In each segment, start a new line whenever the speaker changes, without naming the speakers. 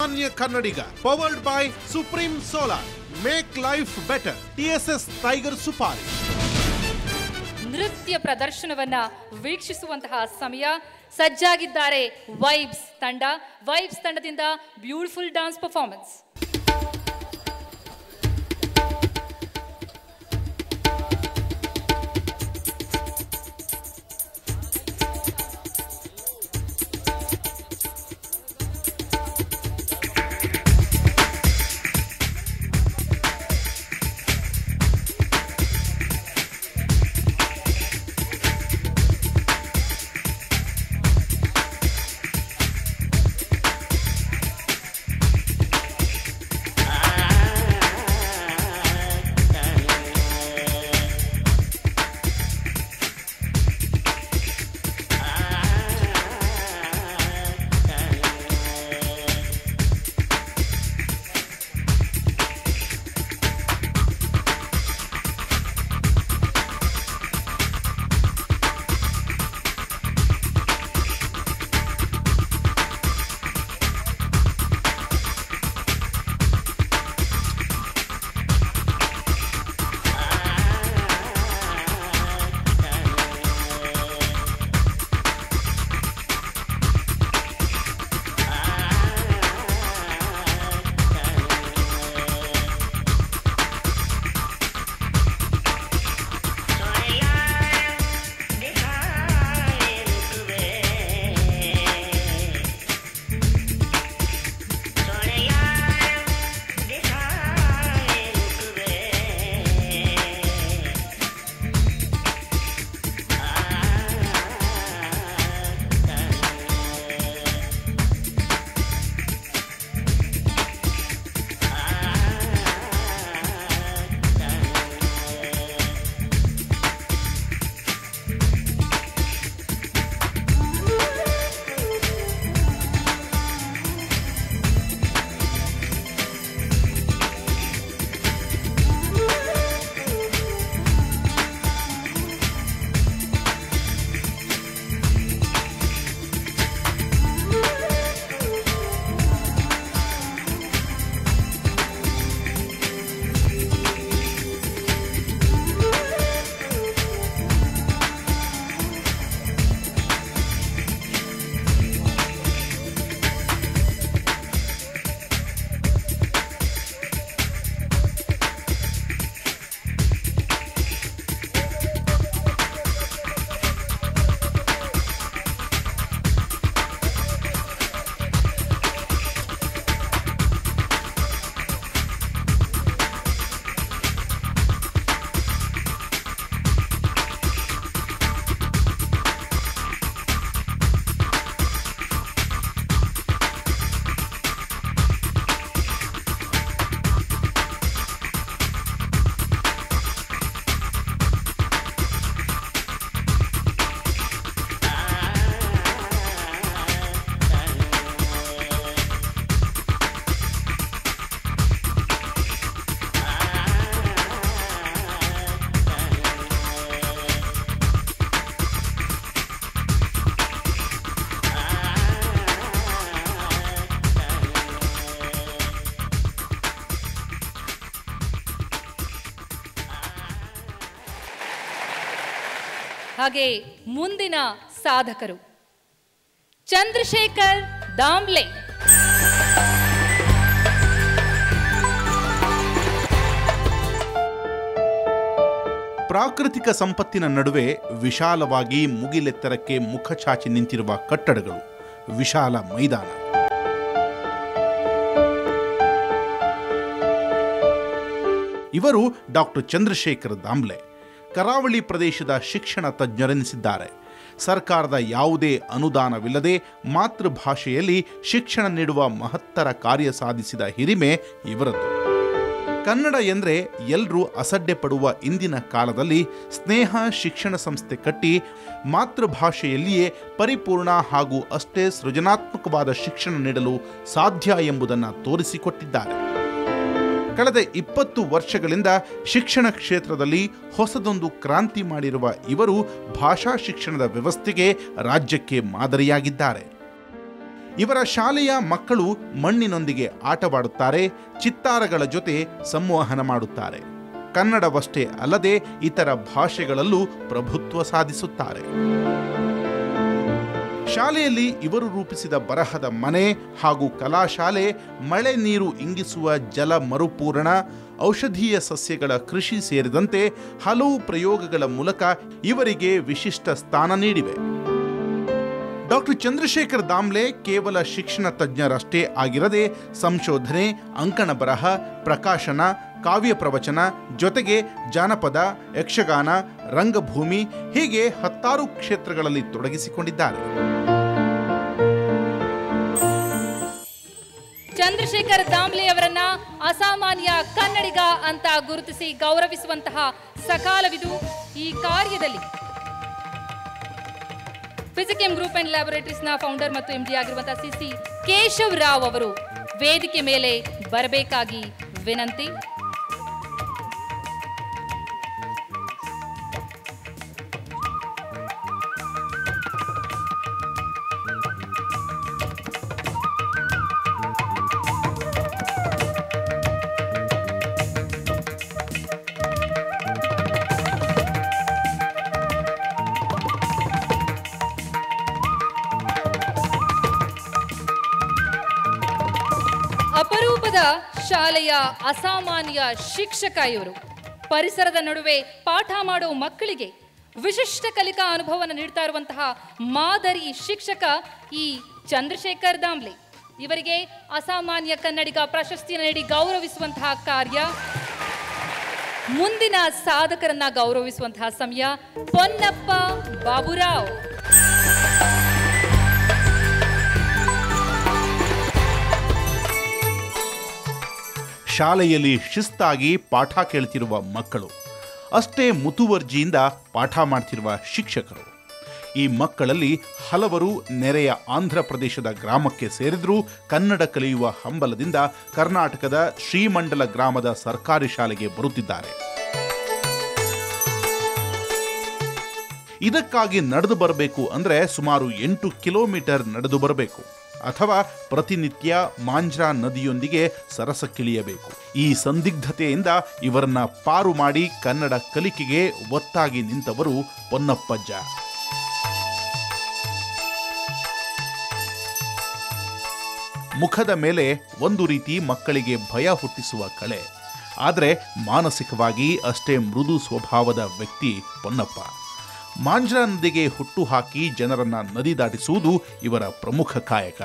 ಸಾಮಾನ್ಯ ಕನ್ನಡಿಗ powered by Supreme solar make life better TSS Tiger Supari
ನೃತ್ಯ ಪ್ರದರ್ಶನವನ್ನ ವೀಕ್ಷಿಸುವಂತಹ ಸಮಯ ಸಜ್ಜಾಗಿದ್ದಾರೆ ವೈಬ್ಸ್ ತಂಡ ವೈಬ್ಸ್ ತಂಡದಿಂದ ಬ್ಯೂಟಿಫುಲ್ ಡಾನ್ಸ್ ಪರ್ಫಾರ್ಮೆನ್ಸ್ ಹಾಗೆ ಮುಂದಿನ ಸಾಧಕರು ಚಂದ್ರಶೇಖರ್ ದಾಮ್ಲೆ
ಪ್ರಾಕೃತಿಕ ಸಂಪತ್ತಿನ ನಡುವೆ ವಿಶಾಲವಾಗಿ ಮುಗಿಲೆತ್ತರಕ್ಕೆ ಮುಖ ಚಾಚಿ ನಿಂತಿರುವ ಕಟ್ಟಡಗಳು ವಿಶಾಲ ಮೈದಾನ ಇವರು ಡಾಕ್ಟರ್ ಚಂದ್ರಶೇಖರ್ ದಾಮ್ಲೆ ಕರಾವಳಿ ಪ್ರದೇಶದ ಶಿಕ್ಷಣ ತಜ್ಞರೆನಿಸಿದ್ದಾರೆ ಸರ್ಕಾರದ ಯಾವುದೇ ಅನುದಾನವಿಲ್ಲದೆ ಮಾತೃಭಾಷೆಯಲ್ಲಿ ಶಿಕ್ಷಣ ನೀಡುವ ಮಹತ್ತರ ಕಾರ್ಯ ಸಾಧಿಸಿದ ಹಿರಿಮೆ ಇವರದ್ದು ಕನ್ನಡ ಎಂದರೆ ಎಲ್ಲರೂ ಅಸಡ್ಡೆ ಪಡುವ ಇಂದಿನ ಕಾಲದಲ್ಲಿ ಸ್ನೇಹ ಶಿಕ್ಷಣ ಸಂಸ್ಥೆ ಕಟ್ಟಿ ಮಾತೃಭಾಷೆಯಲ್ಲಿಯೇ ಪರಿಪೂರ್ಣ ಹಾಗೂ ಅಷ್ಟೇ ಸೃಜನಾತ್ಮಕವಾದ ಶಿಕ್ಷಣ ನೀಡಲು ಸಾಧ್ಯ ಎಂಬುದನ್ನು ತೋರಿಸಿಕೊಟ್ಟಿದ್ದಾರೆ ಕಳೆದ ಇಪ್ಪತ್ತು ವರ್ಷಗಳಿಂದ ಶಿಕ್ಷಣ ಕ್ಷೇತ್ರದಲ್ಲಿ ಹೊಸದೊಂದು ಕ್ರಾಂತಿ ಮಾಡಿರುವ ಇವರು ಭಾಷಾ ಶಿಕ್ಷಣದ ವ್ಯವಸ್ಥೆಗೆ ರಾಜ್ಯಕ್ಕೆ ಮಾದರಿಯಾಗಿದ್ದಾರೆ ಇವರ ಶಾಲೆಯ ಮಕ್ಕಳು ಮಣ್ಣಿನೊಂದಿಗೆ ಆಟವಾಡುತ್ತಾರೆ ಚಿತ್ತಾರಗಳ ಜೊತೆ ಸಂವಹನ ಮಾಡುತ್ತಾರೆ ಕನ್ನಡವಷ್ಟೇ ಅಲ್ಲದೆ ಇತರ ಭಾಷೆಗಳಲ್ಲೂ ಪ್ರಭುತ್ವ ಸಾಧಿಸುತ್ತಾರೆ ಶಾಲೆಯಲ್ಲಿ ಇವರು ರೂಪಿಸಿದ ಬರಹದ ಮನೆ ಹಾಗೂ ಕಲಾಶಾಲೆ ಮಳೆ ನೀರು ಇಂಗಿಸುವ ಜಲ ಮರುಪೂರಣ ಔಷಧೀಯ ಸಸ್ಯಗಳ ಕೃಷಿ ಸೇರಿದಂತೆ ಹಲವು ಪ್ರಯೋಗಗಳ ಮೂಲಕ ಇವರಿಗೆ ವಿಶಿಷ್ಟ ಸ್ಥಾನ ನೀಡಿವೆ ಡಾಕ್ಟರ್ ಚಂದ್ರಶೇಖರ್ ದಾಮ್ಲೆ ಕೇವಲ ಶಿಕ್ಷಣ ತಜ್ಞರಷ್ಟೇ ಆಗಿರದೆ ಸಂಶೋಧನೆ ಅಂಕಣ ಬರಹ ಪ್ರಕಾಶನ ಕಾವ್ಯ ಪ್ರವಚನ ಜೊತೆಗೆ ಜಾನಪದ ಯಕ್ಷಗಾನ ರಂಗಭೂಮಿ ಹೀಗೆ ಹತ್ತಾರು ಕ್ಷೇತ್ರಗಳಲ್ಲಿ ತೊಡಗಿಸಿಕೊಂಡಿದ್ದಾರೆ
ಚಂದ್ರಶೇಖರ್ ದಾಮ್ಲೆ ಅವರನ್ನ ಅಸಾಮಾನ್ಯ ಕನ್ನಡಿಗ ಅಂತ ಗುರುತಿಸಿ ಗೌರವಿಸುವಂತಹ ಸಕಾಲವಿದು ಈ ಕಾರ್ಯದಲ್ಲಿ ಫಿಸಿಕೆಂ ಗ್ರೂಪ್ ಅಂಡ್ ಲ್ಯಾಬೊರೇಟರೀಸ್ನ ಫೌಂಡರ್ ಮತ್ತು ಎಂಡಿ ಆಗಿರುವಂತಹ ಸಿಸಿ ಕೇಶವ್ ರಾವ್ ಅವರು ವೇದಿಕೆ ಮೇಲೆ ಬರಬೇಕಾಗಿ ವಿನಂತಿ ಅಪರೂಪದ ಶಾಲೆಯ ಅಸಾಮಾನ್ಯ ಶಿಕ್ಷಕ ಇವರು ಪರಿಸರದ ನಡುವೆ ಪಾಠ ಮಾಡೋ ಮಕ್ಕಳಿಗೆ ವಿಶಿಷ್ಟ ಕಲಿಕಾ ಅನುಭವವನ್ನು ನೀಡ್ತಾ ಇರುವಂತಹ ಮಾದರಿ ಶಿಕ್ಷಕ ಈ ಚಂದ್ರಶೇಖರ್ ದಾಮ್ಲೆ ಇವರಿಗೆ ಅಸಾಮಾನ್ಯ ಕನ್ನಡಿಗ ಪ್ರಶಸ್ತಿಯನ್ನು ನೀಡಿ ಗೌರವಿಸುವಂತಹ ಕಾರ್ಯ ಮುಂದಿನ ಸಾಧಕರನ್ನ ಗೌರವಿಸುವಂತಹ ಸಮಯ ಪೊನ್ನಪ್ಪ ಬಾಬುರಾವ್
ಶಾಲೆಯಲ್ಲಿ ಶಿಸ್ತಾಗಿ ಪಾಠ ಕೇಳ್ತಿರುವ ಮಕ್ಕಳು ಅಷ್ಟೇ ಮುತುವರ್ಜಿಯಿಂದ ಪಾಠ ಮಾಡ್ತಿರುವ ಶಿಕ್ಷಕರು ಈ ಮಕ್ಕಳಲ್ಲಿ ಹಲವರು ನೆರೆಯ ಆಂಧ್ರ ಪ್ರದೇಶದ ಗ್ರಾಮಕ್ಕೆ ಸೇರಿದ್ರೂ ಕನ್ನಡ ಕಲಿಯುವ ಹಂಬಲದಿಂದ ಕರ್ನಾಟಕದ ಶ್ರೀಮಂಡಲ ಗ್ರಾಮದ ಸರ್ಕಾರಿ ಶಾಲೆಗೆ ಬರುತ್ತಿದ್ದಾರೆ ಇದಕ್ಕಾಗಿ ನಡೆದು ಬರಬೇಕು ಅಂದರೆ ಸುಮಾರು ಎಂಟು ಕಿಲೋಮೀಟರ್ ನಡೆದು ಬರಬೇಕು ಅಥವಾ ಪ್ರತಿನಿತ್ಯ ಮಾಂಜ್ರಾ ನದಿಯೊಂದಿಗೆ ಸರಸಕ್ಕಿಳಿಯಬೇಕು ಈ ಸಂದಿಗ್ಧತೆಯಿಂದ ಇವರನ್ನ ಪಾರು ಮಾಡಿ ಕನ್ನಡ ಕಲಿಕೆಗೆ ಒತ್ತಾಗಿ ನಿಂತವರು ಪೊನ್ನಪ್ಪಜ್ಜ ಮುಖದ ಮೇಲೆ ಒಂದು ರೀತಿ ಮಕ್ಕಳಿಗೆ ಭಯ ಹುಟ್ಟಿಸುವ ಕಳೆ ಆದರೆ ಮಾನಸಿಕವಾಗಿ ಅಷ್ಟೇ ಮೃದು ಸ್ವಭಾವದ ವ್ಯಕ್ತಿ ಪೊನ್ನಪ್ಪ ಮಾಂಜ್ರಾ ನದಿಗೆ ಹುಟ್ಟು ಹಾಕಿ ಜನರನ್ನ ನದಿ ದಾಟಿಸುವುದು ಇವರ ಪ್ರಮುಖ ಕಾಯಕ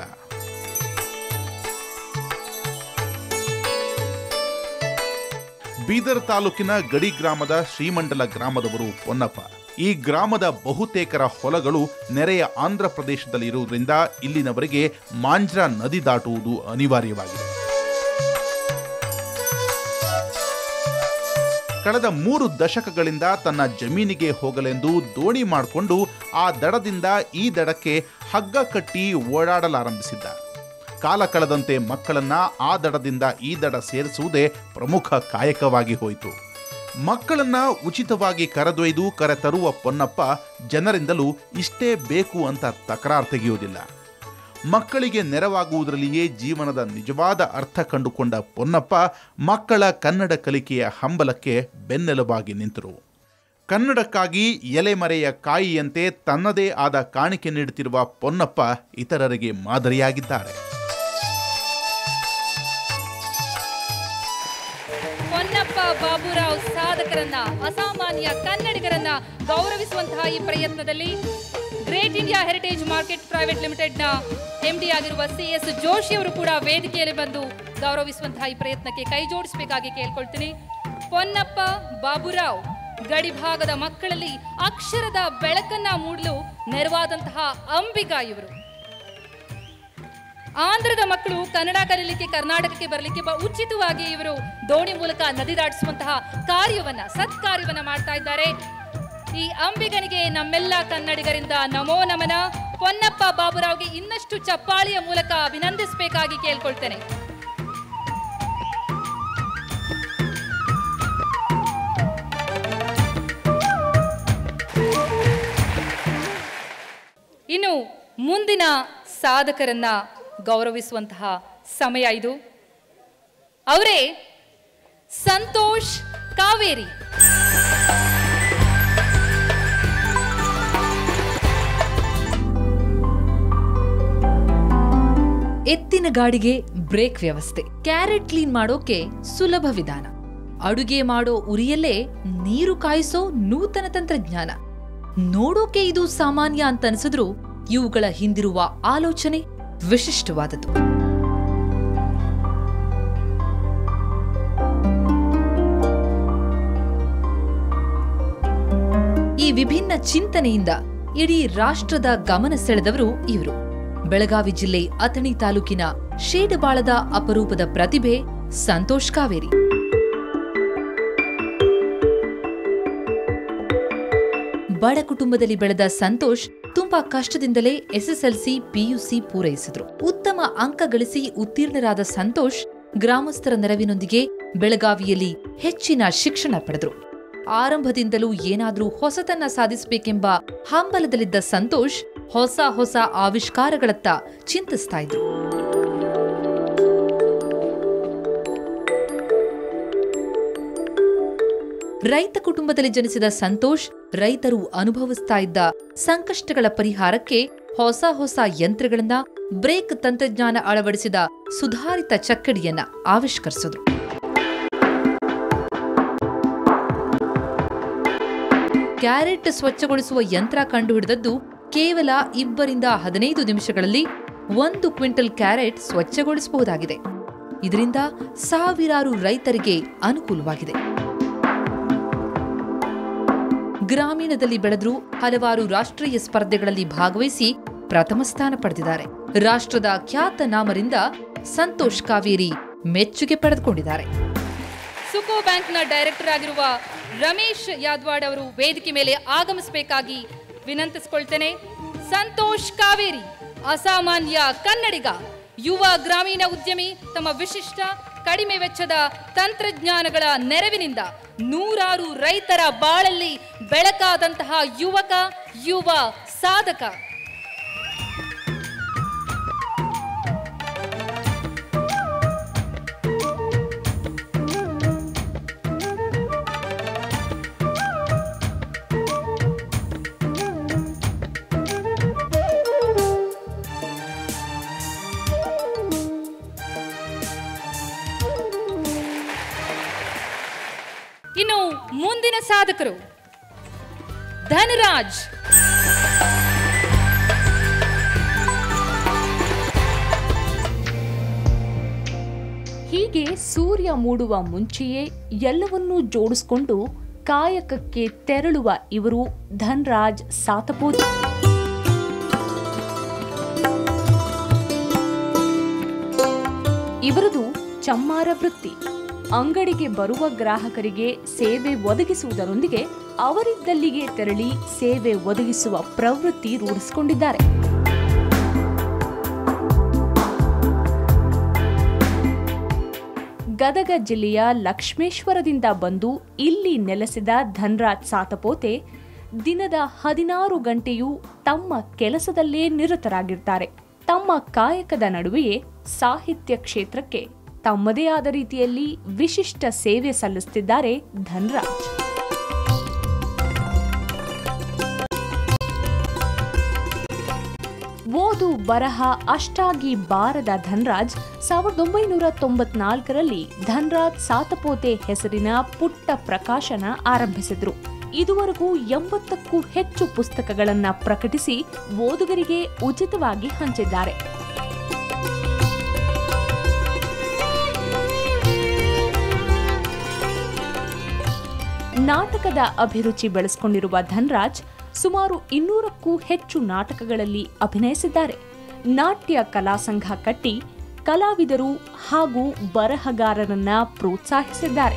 ಬೀದರ್ ತಾಲೂಕಿನ ಗಡಿ ಗ್ರಾಮದ ಶ್ರೀಮಂಡಲ ಗ್ರಾಮದವರು ಪೊನ್ನಪ್ಪ ಈ ಗ್ರಾಮದ ಬಹುತೇಕರ ಹೊಲಗಳು ನೆರೆಯ ಆಂಧ್ರ ಪ್ರದೇಶದಲ್ಲಿ ಇರುವುದರಿಂದ ಇಲ್ಲಿನವರೆಗೆ ಮಾಂಜ್ರಾ ನದಿ ದಾಟುವುದು ಅನಿವಾರ್ಯವಾಗಿದೆ ಕಳೆದ ಮೂರು ದಶಕಗಳಿಂದ ತನ್ನ ಜಮೀನಿಗೆ ಹೋಗಲೆಂದು ದೋಣಿ ಮಾಡಿಕೊಂಡು ಆ ದಡದಿಂದ ಈ ದಡಕ್ಕೆ ಹಗ್ಗ ಕಟ್ಟಿ ಓಡಾಡಲಾರಂಭಿಸಿದ್ದ ಕಾಲ ಕಳೆದಂತೆ ಮಕ್ಕಳನ್ನ ಆ ದಡದಿಂದ ಈ ದಡ ಸೇರಿಸುವುದೇ ಪ್ರಮುಖ ಕಾಯಕವಾಗಿ ಹೋಯಿತು ಮಕ್ಕಳನ್ನ ಉಚಿತವಾಗಿ ಕರೆದೊಯ್ದು ಕರೆತರುವ ಪೊನ್ನಪ್ಪ ಜನರಿಂದಲೂ ಇಷ್ಟೇ ಬೇಕು ಅಂತ ತಕರಾರು ತೆಗೆಯುವುದಿಲ್ಲ ಮಕ್ಕಳಿಗೆ ನೆರವಾಗುವುದರಲ್ಲಿಯೇ ಜೀವನದ ನಿಜವಾದ ಅರ್ಥ ಕಂಡುಕೊಂಡ ಪೊನ್ನಪ್ಪ ಮಕ್ಕಳ ಕನ್ನಡ ಕಲಿಕೆಯ ಹಂಬಲಕ್ಕೆ ಬೆನ್ನೆಲುಬಾಗಿ ನಿಂತರು ಕನ್ನಡಕ್ಕಾಗಿ ಎಲೆಮರೆಯ ಕಾಯಿಯಂತೆ ತನ್ನದೇ ಆದ ಕಾಣಿಕೆ ನೀಡುತ್ತಿರುವ ಪೊನ್ನಪ್ಪ ಇತರರಿಗೆ ಮಾದರಿಯಾಗಿದ್ದಾರೆ
ಪೊನ್ನಪ್ಪ ಬಾಬುರಾವ್ ಸಾಧಕರನ್ನ ಅಸಾಮಾನ್ಯ ಕನ್ನಡಿಗರನ್ನ ಗೌರವಿಸುವಂತಹ ಈ ಪ್ರಯತ್ನದಲ್ಲಿ Great India Heritage Market Private ಲಿಮಿಟೆಡ್ನ ಎಂಡಿ ಆಗಿರುವ ಸಿ ಎಸ್ ಜೋಶಿ ಅವರು ಕೂಡ ವೇದಿಕೆಯಲ್ಲಿ ಬಂದು ಗೌರವಿಸುವಂತಹ ಈ ಪ್ರಯತ್ನಕ್ಕೆ ಕೈ ಜೋಡಿಸಬೇಕಾಗಿ ಕೇಳ್ಕೊಳ್ತೀನಿ ಪೊನ್ನಪ್ಪ ಬಾಬುರಾವ್ ಗಡಿಭಾಗದ ಮಕ್ಕಳಲ್ಲಿ ಅಕ್ಷರದ ಬೆಳಕನ್ನ ಮೂಡಲು ನೆರವಾದಂತಹ ಅಂಬಿಗ ಇವರು ಆಂಧ್ರದ ಮಕ್ಕಳು ಕನ್ನಡ ಕಲೀಲಿಕ್ಕೆ ಕರ್ನಾಟಕಕ್ಕೆ ಬರಲಿಕ್ಕೆ ಬ- ಉಚಿತವಾಗಿ ಇವರು ದೋಣಿ ಮೂಲಕ ನದಿ ದಾಟಿಸುವಂತಹ ಕಾರ್ಯವನ್ನ ಸತ್ಕಾರ್ಯವನ್ನ ಮಾಡ್ತಾ ಇದ್ದಾರೆ ಈ ಅಂಬಿಗನಿಗೆ ನಮ್ಮೆಲ್ಲ ಕನ್ನಡಿಗರಿಂದ ನಮೋ ನಮನ ಪೊನ್ನಪ್ಪ ಬಾಬುರಾವ್ಗೆ ಇನ್ನಷ್ಟು ಚಪ್ಪಾಳಿಯ ಮೂಲಕ ಅಭಿನಂದಿಸಬೇಕಾಗಿ ಕೇಳ್ಕೊಳ್ತೇನೆ ಇನ್ನು ಮುಂದಿನ ಸಾಧಕರನ್ನ ಗೌರವಿಸುವಂತಹ ಸಮಯ ಇದು ಅವರೇ ಸಂತೋಷ್ ಕಾವೇರಿ ಎತ್ತಿನ ಗಾಡಿಗೆ ಬ್ರೇಕ್ ವ್ಯವಸ್ಥೆ ಕ್ಯಾರೆಟ್ ಕ್ಲೀನ್ ಮಾಡೋಕೆ ಸುಲಭ ವಿಧಾನ ಅಡುಗೆ ಮಾಡೋ ಉರಿಯಲ್ಲೇ ನೀರು ಕಾಯಿಸೋ ನೂತನ ತಂತ್ರಜ್ಞಾನ ನೋಡೋಕೆ ಇದು ಸಾಮಾನ್ಯ ಅಂತ ಅನ್ಸಿದ್ರು ಇವುಗಳ ಹಿಂದಿರುವ ಆಲೋಚನೆ ವಿಶಿಷ್ಟವಾದದ್ದು ಈ ವಿಭಿನ್ನ ಚಿಂತನೆಯಿಂದ ಇಡೀ ರಾಷ್ಟ್ರದ ಗಮನ ಸೆಳೆದವರು ಇವರು ಬೆಳಗಾವಿ ಜಿಲ್ಲೆ ಅಥಣಿ ತಾಲೂಕಿನ ಶೇಡಬಾಳದ ಅಪರೂಪದ ಪ್ರತಿಭೆ ಸಂತೋಷ್ ಕಾವೇರಿ ಬಡ ಕುಟುಂಬದಲ್ಲಿ ಬೆಳೆದ ಸಂತೋಷ್ ತುಂಬಾ ಕಷ್ಟದಿಂದಲೇ ಎಸ್ಎಸ್ಎಲ್ಸಿ ಪಿಯುಸಿ ಪೂರೈಸಿದ್ರು ಉತ್ತಮ ಅಂಕ ಗಳಿಸಿ ಉತ್ತೀರ್ಣರಾದ ಸಂತೋಷ್ ಗ್ರಾಮಸ್ಥರ ನೆರವಿನೊಂದಿಗೆ ಬೆಳಗಾವಿಯಲ್ಲಿ ಹೆಚ್ಚಿನ ಶಿಕ್ಷಣ ಪಡೆದ್ರು ಆರಂಭದಿಂದಲೂ ಏನಾದ್ರೂ ಹೊಸತನ್ನ ಸಾಧಿಸಬೇಕೆಂಬ ಹಂಬಲದಲ್ಲಿದ್ದ ಸಂತೋಷ್ ಹೊಸ ಹೊಸ ಆವಿಷ್ಕಾರಗಳತ್ತ ಚಿಂತಿಸ್ತಾ ಇದ್ರು ರೈತ ಕುಟುಂಬದಲ್ಲಿ ಜನಿಸಿದ ಸಂತೋಷ್ ರೈತರು ಅನುಭವಿಸ್ತಾ ಇದ್ದ ಸಂಕಷ್ಟಗಳ ಪರಿಹಾರಕ್ಕೆ ಹೊಸ ಹೊಸ ಯಂತ್ರಗಳನ್ನ ಬ್ರೇಕ್ ತಂತ್ರಜ್ಞಾನ ಅಳವಡಿಸಿದ ಸುಧಾರಿತ ಚಕ್ಕಡಿಯನ್ನ ಆವಿಷ್ಕರಿಸಿದ್ರು ಕ್ಯಾರೆಟ್ ಸ್ವಚ್ಛಗೊಳಿಸುವ ಯಂತ್ರ ಕಂಡುಹಿಡಿದದ್ದು ಕೇವಲ ಇಬ್ಬರಿಂದ ಹದಿನೈದು ನಿಮಿಷಗಳಲ್ಲಿ ಒಂದು ಕ್ವಿಂಟಲ್ ಕ್ಯಾರೆಟ್ ಸ್ವಚ್ಛಗೊಳಿಸಬಹುದಾಗಿದೆ ಇದರಿಂದ ಸಾವಿರಾರು ರೈತರಿಗೆ ಅನುಕೂಲವಾಗಿದೆ ಗ್ರಾಮೀಣದಲ್ಲಿ ಬೆಳೆದ್ರು ಹಲವಾರು ರಾಷ್ಟ್ರೀಯ ಸ್ಪರ್ಧೆಗಳಲ್ಲಿ ಭಾಗವಹಿಸಿ ಪ್ರಥಮ ಸ್ಥಾನ ಪಡೆದಿದ್ದಾರೆ ರಾಷ್ಟ್ರದ ಖ್ಯಾತ ನಾಮರಿಂದ ಸಂತೋಷ್ ಕಾವೇರಿ ಮೆಚ್ಚುಗೆ ಪಡೆದುಕೊಂಡಿದ್ದಾರೆ ಸುಕೋ ಬ್ಯಾಂಕ್ನ ಡೈರೆಕ್ಟರ್ ಆಗಿರುವ ರಮೇಶ್ ಯಾದ್ವಾಡ್ ಅವರು ವೇದಿಕೆ ಮೇಲೆ ಆಗಮಿಸಬೇಕಾಗಿ ವಿನಂತಿಸಿಕೊಳ್ತೇನೆ ಸಂತೋಷ್ ಕಾವೇರಿ ಅಸಾಮಾನ್ಯ ಕನ್ನಡಿಗ ಯುವ ಗ್ರಾಮೀಣ ಉದ್ಯಮಿ ತಮ್ಮ ವಿಶಿಷ್ಟ ಕಡಿಮೆ ವೆಚ್ಚದ ತಂತ್ರಜ್ಞಾನಗಳ ನೆರವಿನಿಂದ ನೂರಾರು ರೈತರ ಬಾಳಲ್ಲಿ ಬೆಳಕಾದಂತಹ ಯುವಕ ಯುವ ಸಾಧಕ ಇನ್ನು ಮುಂದಿನ ಸಾಧಕರು ಧನರಾಜ್
ಹೀಗೆ ಸೂರ್ಯ ಮೂಡುವ ಮುಂಚೆಯೇ ಎಲ್ಲವನ್ನೂ ಜೋಡಿಸ್ಕೊಂಡು ಕಾಯಕಕ್ಕೆ ತೆರಳುವ ಇವರು ಧನ್ರಾಜ್ ಸಾತಪೋತಿ ಇವರದು ಚಮ್ಮಾರ ವೃತ್ತಿ ಅಂಗಡಿಗೆ ಬರುವ ಗ್ರಾಹಕರಿಗೆ ಸೇವೆ ಒದಗಿಸುವುದರೊಂದಿಗೆ ಅವರಿದ್ದಲ್ಲಿಗೆ ತೆರಳಿ ಸೇವೆ ಒದಗಿಸುವ ಪ್ರವೃತ್ತಿ ರೂಢಿಸಿಕೊಂಡಿದ್ದಾರೆ ಗದಗ ಜಿಲ್ಲೆಯ ಲಕ್ಷ್ಮೇಶ್ವರದಿಂದ ಬಂದು ಇಲ್ಲಿ ನೆಲೆಸಿದ ಧನ್ರಾಜ್ ಸಾತಪೋತೆ ದಿನದ ಹದಿನಾರು ಗಂಟೆಯೂ ತಮ್ಮ ಕೆಲಸದಲ್ಲೇ ನಿರತರಾಗಿರ್ತಾರೆ ತಮ್ಮ ಕಾಯಕದ ನಡುವೆಯೇ ಸಾಹಿತ್ಯ ಕ್ಷೇತ್ರಕ್ಕೆ ತಮ್ಮದೇ ಆದ ರೀತಿಯಲ್ಲಿ ವಿಶಿಷ್ಟ ಸೇವೆ ಸಲ್ಲಿಸುತ್ತಿದ್ದಾರೆ ಧನ್ರಾಜ್ ಓದು ಬರಹ ಅಷ್ಟಾಗಿ ಬಾರದ ಧನ್ರಾಜ್ ಸಾವಿರದ ಒಂಬೈನೂರ ತೊಂಬತ್ನಾಲ್ಕರಲ್ಲಿ ಧನ್ರಾಜ್ ಸಾತಪೋತೆ ಹೆಸರಿನ ಪುಟ್ಟ ಪ್ರಕಾಶನ ಆರಂಭಿಸಿದ್ರು ಇದುವರೆಗೂ ಎಂಬತ್ತಕ್ಕೂ ಹೆಚ್ಚು ಪುಸ್ತಕಗಳನ್ನ ಪ್ರಕಟಿಸಿ ಓದುಗರಿಗೆ ಉಚಿತವಾಗಿ ಹಂಚಿದ್ದಾರೆ ನಾಟಕದ ಅಭಿರುಚಿ ಬೆಳೆಸಿಕೊಂಡಿರುವ ಧನ್ರಾಜ್ ಸುಮಾರು ಇನ್ನೂರಕ್ಕೂ ಹೆಚ್ಚು ನಾಟಕಗಳಲ್ಲಿ ಅಭಿನಯಿಸಿದ್ದಾರೆ ನಾಟ್ಯ ಕಲಾಸಂಘ ಕಟ್ಟಿ ಕಲಾವಿದರು ಹಾಗೂ ಬರಹಗಾರರನ್ನ ಪ್ರೋತ್ಸಾಹಿಸಿದ್ದಾರೆ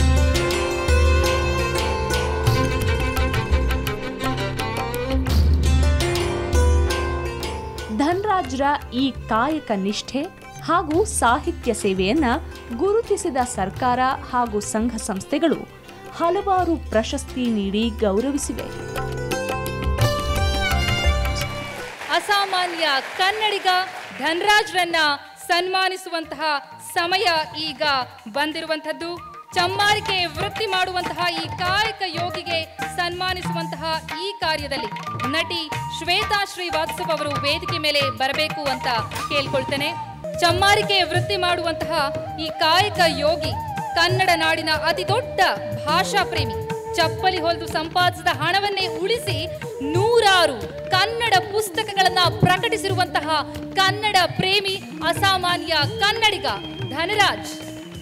ಧನ್ರಾಜ್ರ ಈ ಕಾಯಕ ನಿಷ್ಠೆ ಹಾಗೂ ಸಾಹಿತ್ಯ ಸೇವೆಯನ್ನ ಗುರುತಿಸಿದ ಸರ್ಕಾರ ಹಾಗೂ ಸಂಘ ಸಂಸ್ಥೆಗಳು ಹಲವಾರು ಪ್ರಶಸ್ತಿ ನೀಡಿ ಗೌರವಿಸಿವೆ
ಅಸಾಮಾನ್ಯ ಕನ್ನಡಿಗ ಧನ್ರಾಜ್ರನ್ನ ಸನ್ಮಾನಿಸುವಂತಹ ಸಮಯ ಈಗ ಬಂದಿರುವಂಥದ್ದು ಚಮ್ಮಾರಿಕೆ ವೃತ್ತಿ ಮಾಡುವಂತಹ ಈ ಕಾಯಕ ಯೋಗಿಗೆ ಸನ್ಮಾನಿಸುವಂತಹ ಈ ಕಾರ್ಯದಲ್ಲಿ ನಟಿ ಶ್ವೇತಾ ಶ್ರೀವಾತ್ಸವ್ ಅವರು ವೇದಿಕೆ ಮೇಲೆ ಬರಬೇಕು ಅಂತ ಕೇಳ್ಕೊಳ್ತೇನೆ ಚಮ್ಮಾರಿಕೆ ವೃತ್ತಿ ಮಾಡುವಂತಹ ಈ ಕಾಯಕ ಯೋಗಿ ಕನ್ನಡ ನಾಡಿನ ಅತಿ ದೊಡ್ಡ ಭಾಷಾ ಪ್ರೇಮಿ ಚಪ್ಪಲಿ ಹೊಲಿದು ಸಂಪಾದಿಸಿದ ಹಣವನ್ನೇ ಉಳಿಸಿ ನೂರಾರು ಕನ್ನಡ ಪುಸ್ತಕಗಳನ್ನ ಪ್ರಕಟಿಸಿರುವಂತಹ ಕನ್ನಡ ಪ್ರೇಮಿ ಅಸಾಮಾನ್ಯ ಕನ್ನಡಿಗ ಧನರಾಜ್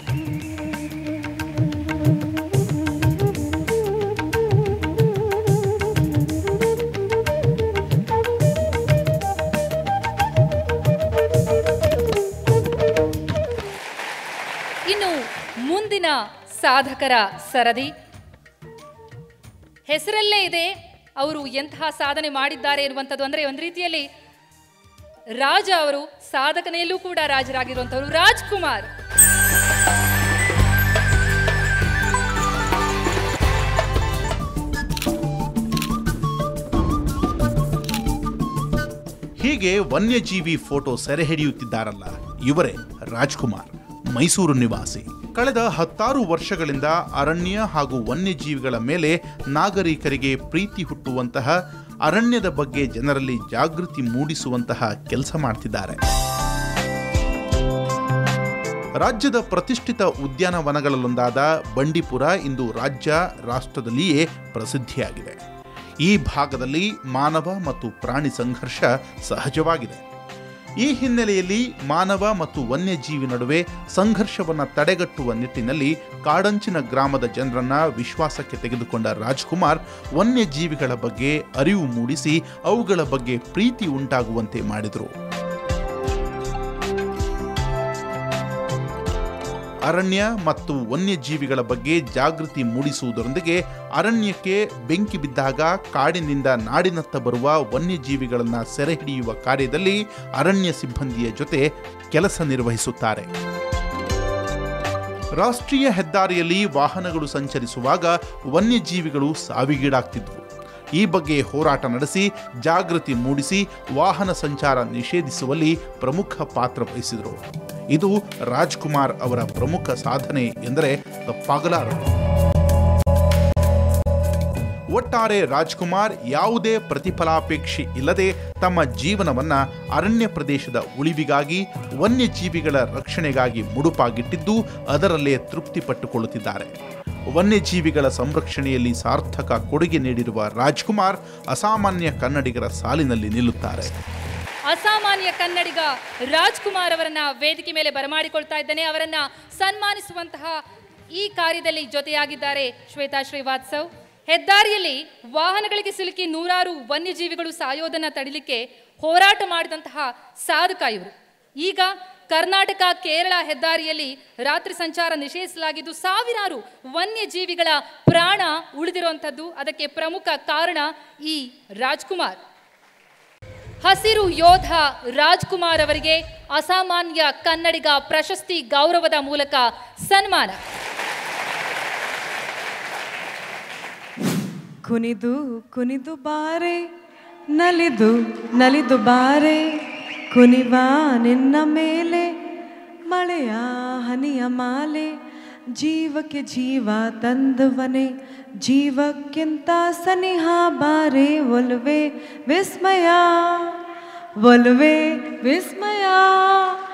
ಇನ್ನು ಮುಂದಿನ ಸಾಧಕರ ಸರದಿ ಹೆಸರಲ್ಲೇ ಇದೆ ಅವರು ಎಂತಹ ಸಾಧನೆ ಮಾಡಿದ್ದಾರೆ ಎನ್ನುವಂಥದ್ದು ಅಂದರೆ ಒಂದು ರೀತಿಯಲ್ಲಿ ರಾಜ ಅವರು ಸಾಧಕನೆಯಲ್ಲೂ ಕೂಡ ರಾಜರಾಗಿರುವಂಥವ್ರು ರಾಜ್ಕುಮಾರ್
ಹೀಗೆ ವನ್ಯಜೀವಿ ಫೋಟೋ ಸೆರೆ ಹಿಡಿಯುತ್ತಿದ್ದಾರಲ್ಲ ಇವರೇ ರಾಜ್ಕುಮಾರ್ ಮೈಸೂರು ನಿವಾಸಿ ಕಳೆದ ಹತ್ತಾರು ವರ್ಷಗಳಿಂದ ಅರಣ್ಯ ಹಾಗೂ ವನ್ಯಜೀವಿಗಳ ಮೇಲೆ ನಾಗರಿಕರಿಗೆ ಪ್ರೀತಿ ಹುಟ್ಟುವಂತಹ ಅರಣ್ಯದ ಬಗ್ಗೆ ಜನರಲ್ಲಿ ಜಾಗೃತಿ ಮೂಡಿಸುವಂತಹ ಕೆಲಸ ಮಾಡ್ತಿದ್ದಾರೆ ರಾಜ್ಯದ ಪ್ರತಿಷ್ಠಿತ ಉದ್ಯಾನವನಗಳಲ್ಲೊಂದಾದ ಬಂಡೀಪುರ ಇಂದು ರಾಜ್ಯ ರಾಷ್ಟ್ರದಲ್ಲಿಯೇ ಪ್ರಸಿದ್ಧಿಯಾಗಿದೆ ಈ ಭಾಗದಲ್ಲಿ ಮಾನವ ಮತ್ತು ಪ್ರಾಣಿ ಸಂಘರ್ಷ ಸಹಜವಾಗಿದೆ ಈ ಹಿನ್ನೆಲೆಯಲ್ಲಿ ಮಾನವ ಮತ್ತು ವನ್ಯಜೀವಿ ನಡುವೆ ಸಂಘರ್ಷವನ್ನು ತಡೆಗಟ್ಟುವ ನಿಟ್ಟಿನಲ್ಲಿ ಕಾಡಂಚಿನ ಗ್ರಾಮದ ಜನರನ್ನ ವಿಶ್ವಾಸಕ್ಕೆ ತೆಗೆದುಕೊಂಡ ರಾಜ್ಕುಮಾರ್ ವನ್ಯಜೀವಿಗಳ ಬಗ್ಗೆ ಅರಿವು ಮೂಡಿಸಿ ಅವುಗಳ ಬಗ್ಗೆ ಪ್ರೀತಿ ಉಂಟಾಗುವಂತೆ ಮಾಡಿದರು ಅರಣ್ಯ ಮತ್ತು ವನ್ಯಜೀವಿಗಳ ಬಗ್ಗೆ ಜಾಗೃತಿ ಮೂಡಿಸುವುದರೊಂದಿಗೆ ಅರಣ್ಯಕ್ಕೆ ಬೆಂಕಿ ಬಿದ್ದಾಗ ಕಾಡಿನಿಂದ ನಾಡಿನತ್ತ ಬರುವ ವನ್ಯಜೀವಿಗಳನ್ನು ಸೆರೆ ಹಿಡಿಯುವ ಕಾರ್ಯದಲ್ಲಿ ಅರಣ್ಯ ಸಿಬ್ಬಂದಿಯ ಜೊತೆ ಕೆಲಸ ನಿರ್ವಹಿಸುತ್ತಾರೆ ರಾಷ್ಟ್ರೀಯ ಹೆದ್ದಾರಿಯಲ್ಲಿ ವಾಹನಗಳು ಸಂಚರಿಸುವಾಗ ವನ್ಯಜೀವಿಗಳು ಸಾವಿಗೀಡಾಗ್ತಿದ್ವು ಈ ಬಗ್ಗೆ ಹೋರಾಟ ನಡೆಸಿ ಜಾಗೃತಿ ಮೂಡಿಸಿ ವಾಹನ ಸಂಚಾರ ನಿಷೇಧಿಸುವಲ್ಲಿ ಪ್ರಮುಖ ಪಾತ್ರ ವಹಿಸಿದರು ಇದು ರಾಜ್ಕುಮಾರ್ ಅವರ ಪ್ರಮುಖ ಸಾಧನೆ ಎಂದರೆ ತಪ್ಪಾಗಲಾರದು ಒಟ್ಟಾರೆ ರಾಜ್ಕುಮಾರ್ ಯಾವುದೇ ಪ್ರತಿಫಲಾಪೇಕ್ಷೆ ಇಲ್ಲದೆ ತಮ್ಮ ಜೀವನವನ್ನ ಅರಣ್ಯ ಪ್ರದೇಶದ ಉಳಿವಿಗಾಗಿ ವನ್ಯಜೀವಿಗಳ ರಕ್ಷಣೆಗಾಗಿ ಮುಡುಪಾಗಿಟ್ಟಿದ್ದು ಅದರಲ್ಲೇ ತೃಪ್ತಿ ಪಟ್ಟುಕೊಳ್ಳುತ್ತಿದ್ದಾರೆ ವನ್ಯಜೀವಿಗಳ ಸಂರಕ್ಷಣೆಯಲ್ಲಿ ಸಾರ್ಥಕ ಕೊಡುಗೆ ನೀಡಿರುವ ರಾಜ್ಕುಮಾರ್ ಅಸಾಮಾನ್ಯ ಕನ್ನಡಿಗರ ಸಾಲಿನಲ್ಲಿ ನಿಲ್ಲುತ್ತಾರೆ
ಅಸಾಮಾನ್ಯ ಕನ್ನಡಿಗ ರಾಜ್ಕುಮಾರ್ ಅವರನ್ನ ವೇದಿಕೆ ಮೇಲೆ ಬರಮಾಡಿಕೊಳ್ತಾ ಇದ್ದೇನೆ ಅವರನ್ನ ಸನ್ಮಾನಿಸುವಂತಹ ಈ ಕಾರ್ಯದಲ್ಲಿ ಜೊತೆಯಾಗಿದ್ದಾರೆ ಶ್ವೇತಾ ಶ್ರೀವಾತ್ಸವ್ ಹೆದ್ದಾರಿಯಲ್ಲಿ ವಾಹನಗಳಿಗೆ ಸಿಲುಕಿ ನೂರಾರು ವನ್ಯಜೀವಿಗಳು ಸಾಯೋದನ್ನ ತಡಿಲಿಕ್ಕೆ ಹೋರಾಟ ಮಾಡಿದಂತಹ ಸಾಧಕ ಇವರು ಈಗ ಕರ್ನಾಟಕ ಕೇರಳ ಹೆದ್ದಾರಿಯಲ್ಲಿ ರಾತ್ರಿ ಸಂಚಾರ ನಿಷೇಧಿಸಲಾಗಿದ್ದು ಸಾವಿರಾರು ವನ್ಯಜೀವಿಗಳ ಪ್ರಾಣ ಉಳಿದಿರುವಂಥದ್ದು ಅದಕ್ಕೆ ಪ್ರಮುಖ ಕಾರಣ ಈ ರಾಜ್ಕುಮಾರ್ ಹಸಿರು ಯೋಧ ರಾಜ್ಕುಮಾರ್ ಅವರಿಗೆ ಅಸಾಮಾನ್ಯ ಕನ್ನಡಿಗ ಪ್ರಶಸ್ತಿ ಗೌರವದ ಮೂಲಕ ಸನ್ಮಾನ
ಕುನಿದು ಕುನಿದು ಬಾರೆ ನಲಿದು ನಲಿದು ಬಾರೆ ಕುನಿವ ನಿನ್ನ ಮೇಲೆ ಮಳೆಯ ಹನಿಯ ಮಾಲೆ ಜೀವಕ್ಕೆ ಜೀವ ತಂದುವನೆ ಜೀವಕ್ಕಿಂತ ಸನಿಹ ಬಾರೆ ಒಲುವೆ ವಿಸ್ಮಯ ಒಲುವೆ ವಿಸ್ಮಯ